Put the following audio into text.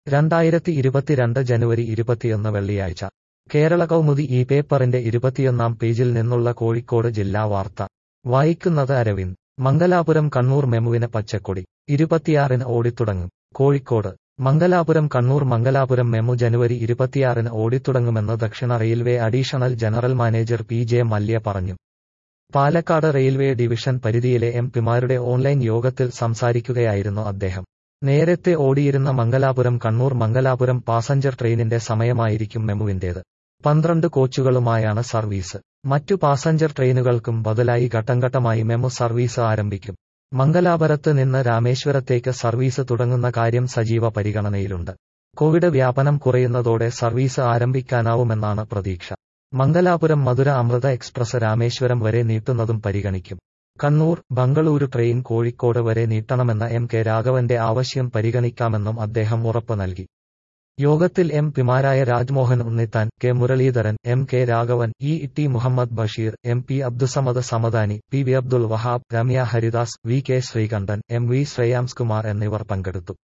രണ്ടായിരത്തി ഇരുപത്തിരണ്ട് ജനുവരി ഇരുപത്തിയൊന്ന് വെള്ളിയാഴ്ച കേരള കൗമുദി ഈ പേപ്പറിന്റെ ഇരുപത്തിയൊന്നാം പേജിൽ നിന്നുള്ള കോഴിക്കോട് ജില്ലാ വാർത്ത വായിക്കുന്നത് അരവിന്ദ് മംഗലാപുരം കണ്ണൂർ മെമുവിന് പച്ചക്കൊടി ഇരുപത്തിയാറിന് ഓടിത്തുടങ്ങും കോഴിക്കോട് മംഗലാപുരം കണ്ണൂർ മംഗലാപുരം മെമു ജനുവരി ഇരുപത്തിയാറിന് ഓടിത്തുടങ്ങുമെന്ന് ദക്ഷിണ railway additional general manager P J Mallya പറഞ്ഞു പാലക്കാട് റെയിൽവേ ഡിവിഷൻ പരിധിയിലെ എം പിമാരുടെ ഓൺലൈൻ യോഗത്തിൽ സംസാരിക്കുകയായിരുന്നു അദ്ദേഹം നേരത്തെ ഓടിയിരുന്ന മംഗലാപുരം കണ്ണൂർ മംഗലാപുരം പാസഞ്ചർ ട്രെയിനിന്റെ സമയമായിരിക്കും മെമുവിന്റേത് പന്ത്രണ്ട് കോച്ചുകളുമായാണ് സർവീസ് മറ്റു പാസഞ്ചർ ട്രെയിനുകൾക്കും ബദലായി ഘട്ടംഘട്ടമായി മെമു സർവീസ് ആരംഭിക്കും മംഗലാപുരത്ത് നിന്ന് രാമേശ്വരത്തേക്ക് സർവീസ് തുടങ്ങുന്ന കാര്യം സജീവ പരിഗണനയിലുണ്ട് കോവിഡ് വ്യാപനം കുറയുന്നതോടെ സർവീസ് ആരംഭിക്കാനാവുമെന്നാണ് പ്രതീക്ഷ മംഗലാപുരം മധുര അമൃത എക്സ്പ്രസ് രാമേശ്വരം വരെ നീട്ടുന്നതും പരിഗണിക്കും കണ്ണൂർ ബംഗളൂരു ട്രെയിൻ കോഴിക്കോട് വരെ നീട്ടണമെന്ന എം കെ രാഘവന്റെ ആവശ്യം പരിഗണിക്കാമെന്നും അദ്ദേഹം ഉറപ്പ് നൽകി യോഗത്തിൽ എം പിമാരായ Rajmohan Unnithan K Muraleedharan M K Raghavan E T Muhammad Basheer M P Abdussamad Samadani P V Abdul Wahab Ramya Haridas V K Sreekandan M V Shreyams Kumar എന്നിവർ പങ്കെടുത്തു